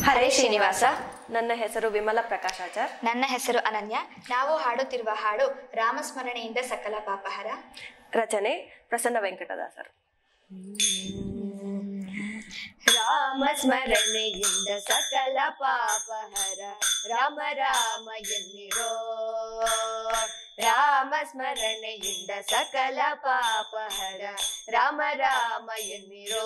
ಹರೇ ಶ್ರೀನಿವಾಸ ನನ್ನ ಹೆಸರು ವಿಮಲ ಪ್ರಕಾಶಾಚಾರ್ ನನ್ನ ಹೆಸರು ಅನನ್ಯ ನಾವು ಹಾಡುತ್ತಿರುವ ಹಾಡು ರಾಮಸ್ಮರಣೆಯಿಂದ ಸಕಲ ಪಾಪಹರ ರಚನೆ ಪ್ರಸನ್ನ ವೆಂಕಟದಾಸರು ರಾಮ ಸ್ಮರಣೆಯಿಂದ ಸಕಲ ಪಾಪಹರ ರಾಮ ರಾಮ ಎನ್ನಿರೋ ರಾಮ ಸ್ಮರಣೆಯಿಂದ ಸಕಲ ಪಾಪಹರ ರಾಮ ರಾಮ ಎನ್ನಿರೋ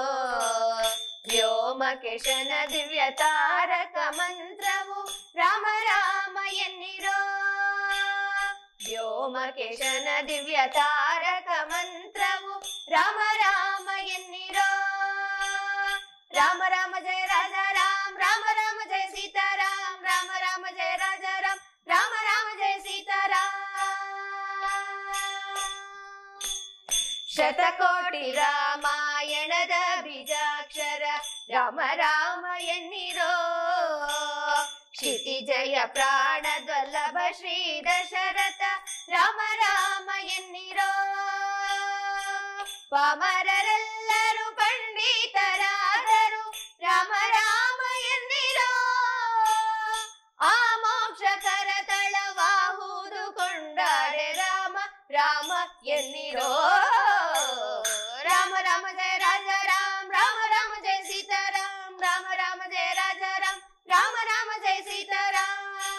ವ್ಯೋಮಕೇಶನ ದಿವ್ಯ ತಾರಕ ಮಂತ್ರವು ರಾಮ ರಾಮ ಎನ್ನಿರೋ ವ್ಯೋಮಕೇಶನ ದಿವ್ಯ ತಾರಕ ಮಂತ್ರವು ರಾಮ ರಾಮ ಎನ್ನಿರೋ ರಾಮ ರಾಮ ಜಯ ರಾಜ ರಾಮ್ ರಾಮ ರಾಮ ಜಯ ಸೀತಾರಾಮ್ ರಾಮ ರಾಮ ಜಯ ರಾಜ ರಾಮ್ ರಾಮ ರಾಮ ಜಯ ಸೀತಾರಾಮ್ ಶತಕೋಟಿ ರಾಮಾಯಣದ ಬೀಜಾಕ್ಷರ ರಾಮ ರಾಮ ಎನ್ನಿರೋ ಕ್ಷಿತಿಜಯ ಪ್ರಾಣದ್ವಲ್ಲಭ ಶ್ರೀ ದಶರಥ ರಾಮ ರಾಮ ಎನ್ನಿರೋ ಪಾಮರರೆಲ್ಲರೂ ಪಂಡಿತರಾದರು ರಾಮ ರಾಮ ಎನ್ನಿರೋ ಆ ಮೋಕ್ಷಕರ ತಳವಾಹುದು ಕೊಂಡಾಡೆ ರಾಮ ರಾಮ ಎನ್ನಿರೋ ರಾಮ ರಾಮ ಜಯ ರಾಜ ರಾಮ್ ರಾಮ ರಾಮ ಜಯ ಸೀತಾರಾಮ್ ರಾಮ ರಾಮ ಜಯ ರಾಜ ರಾಮ್ ರಾಮ ರಾಮ ಜಯ ಸೀತಾರಾಮ್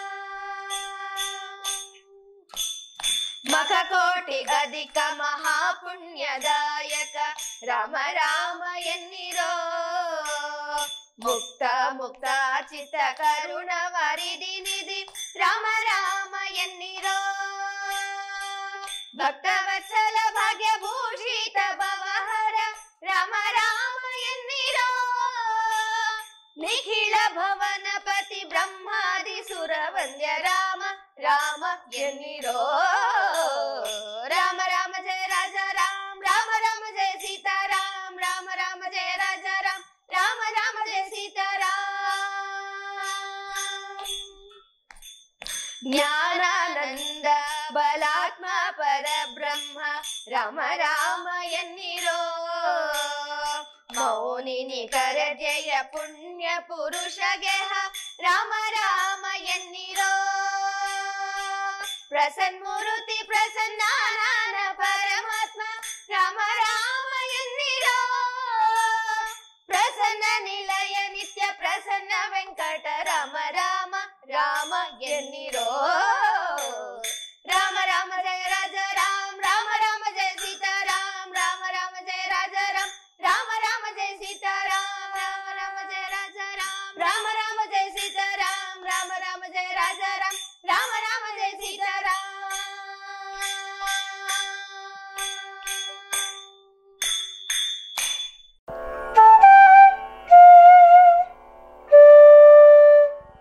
ಮಖಕೋಟಿ ಅಧಿಕ ಮಹಾಪುಣ್ಯದಾಯಕ ರಾಮ ರಾಮ ಎನ್ನಿರೋ ಮುಕ್ತ ಮುಕ್ತ ಚಿತ್ತ ಕರುಣ ವರಿದಿ ನಿಧಿ ರಾಮ ರಾಮ ಎನ್ನಿರೋ ಭಕ್ತವತ್ಸಲ ಭಾಗ್ಯಭೂಷಿತ ಭವಹರ ರಾಮ ರಾಮ ಎನ್ನಿರೋ ನಿಖಿಲ ಭವನ ಪತಿ ಬ್ರಹ್ಮಾದಿ ಸುರ ವಂದ್ಯ ರಾಮ ರಾಮ ಎನ್ನಿರೋ ರಾಮ ರಾಮ ಜಯ ರಾಜ ರಾಮ್ ರಾಮ ರಾಮ ಜಯ ಸೀತಾರಾಮ್ ರಾಮ ರಾಮ ಜಯ ರಾಜ ರಾಮ್ ರಾಮ ರಾಮ ಜಯ ಸೀತಾರಾಮ್ ಜ್ಞಾನಾನಂದ ಬಲಾತ್ಮ ಪರಬ್ರಹ್ಮ ರಾಮ ರಾಮ ಎನ್ನಿರೋ ಮೌನಿನಿ ಕರಜಯ ಪುಣ್ಯ ಪುರುಷ ಗೆಹ ರಾಮ ರಾಮ ಎನ್ನಿರೋ ಪ್ರಸನ್ಮೂರ್ತಿ ಪ್ರಸನ್ನಾನನ ಪರಮಾತ್ಮ ರಾಮ ರಾಮ ಎನ್ನಿರೋ ಪ್ರಸನ್ನ ನಿಲಯ ನಿತ್ಯ ಪ್ರಸನ್ನ ವೆಂಕಟ ರಾಮ ರಾಮ ರಾಮ ಎನ್ನಿರೋ ರಾಮ ರಾಮ ಜಯ ರಾಜ ರಾಮ್ ರಾಮ ರಾಮ ಜಯ ಸೀತಾರಾಮ್ ರಾಮ ರಾಮ ಜಯ ರಾಜ ರಾಮ್ ರಾಮ ರಾಮ ಜಯ ಸೀತಾರಾಮ್ ರಾಮ ರಾಮ ಜಯ ರಾಜ ರಾಮ್ ರಾಮ ರಾಮ ಜಯ ಸೀತಾರಾಮ್ ರಾಮ ರಾಮ ಜಯ ರಾಜ ರಾಮ್ ರಾಮ